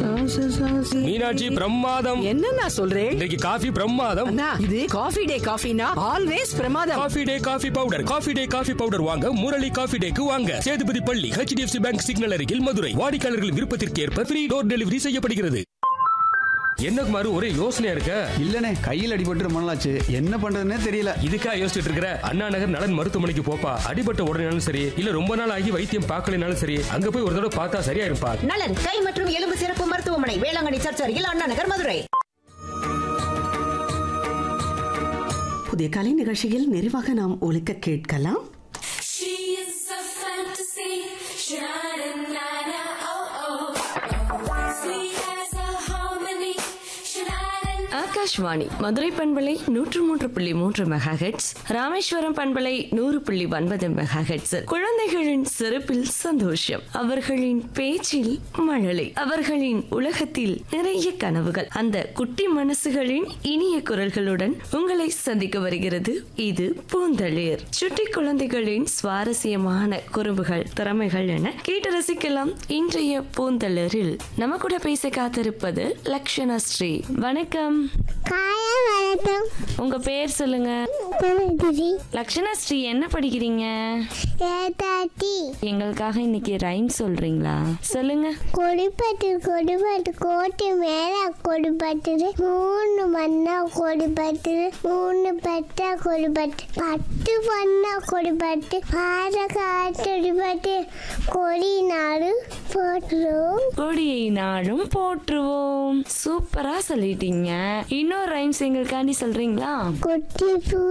மீனாட்சி பிரமாதம் என்ன நான் சொல்றேன் இன்றைக்கு காஃபி பிரமாதம் அண்ணா இது காஃபி டே காஃபினா ஆல்வேஸ் பிரமாதம் Coffee Day coffee powder Coffee Day coffee powder வாங்க முரளி காஃபி டேக்கு வாங்க சேதுபதி பள்ளி ஹெச்டிஎஃப்சி பேங்க் சிக்னல் அருகில் மதுரை வாடிக்கையாளர்கள் விருப்பத்திற்கு ஏற்ப ஃப்ரீ டோர் டெலிவரி செய்யப்படுகிறது என்ன குமாரு ஒரே யோசனையா இருக்க இல்லனே கையில் அடிபட்டு ரொம்ப நாளாச்சு என்ன பண்றதுன்னே தெரியல இதுக்கா யோசிச்சுட்டு இருக்கிற அண்ணா நகர் நலன் மருத்துவமனைக்கு போப்பா அடிபட்ட உடனேனாலும் சரி இல்ல ரொம்ப நாள் ஆகி வைத்தியம் பார்க்கலனாலும் சரி அங்க போய் ஒரு தடவை பார்த்தா சரியா இருப்பா நலன் கை மற்றும் எலும்பு சிறப்பு மருத்துவமனை வேளாங்கண்ணி சர்ச் அருகில் அண்ணா நகர் மதுரை புதிய கலை நிகழ்ச்சியில் நிறைவாக நாம் ஒலிக்க கேட்கலாம் She is a fantasy, sha-na-na-na, oh oh. Sweet as a harmony, sha-na-na-na. Akashvani Madurai பண்பலை நூற்று மூன்று புள்ளி மூன்று மெகா ஹெட்ஸ் ராமேஸ்வரம் பண்பலை நூறு புள்ளி ஒன்பது மெகா ஹெட்ஸ் குழந்தைகளின் சிறப்பில் சந்தோஷம் அவர்களின் பேச்சில் மழலை அவர்களின் உலகத்தில் நிறைய கனவுகள் அந்த குட்டி மனசுகளின் இனிய குரல்களுடன் உங்களை சந்திக்க வருகிறது இது பூந்தளிர் சுட்டி குழந்தைகளின் சுவாரஸ்யமான குறும்புகள் திறமைகள் என கேட்டு ரசிக்கலாம் இன்றைய பூந்தளிரில் நம்ம கூட பேச காத்திருப்பது லக்ஷணா ஸ்ரீ வணக்கம் காயா வணக்கம் உங்க பேர் சொல்லுங்க பவித்ரி லக்ஷணா ஸ்ரீ என்ன படிக்கிறீங்க ஏதாட்டி எங்களுக்காக இன்னைக்கு ரைம் சொல்றீங்களா சொல்லுங்க கொடிப்பட்டு கொடிப்பட்டு கோட்டை மேல கொடிப்பட்டுது மூணு மண்ணா கொடிப்பட்டு மூணு பெட்டா கொடிப்பட்டு பத்து பண்ணா கொடிப்பட்டு பாத காத்தொடிப்பட்டு கொடி நாடு போட்டுரும் கொடியை நாளும் போற்றுவோம் சூப்பரா சொல்லிட்டீங்க இன்னொரு ரைம்ஸ் எங்களுக்காண்டி சொல்றீங்களா கொட்டி பூ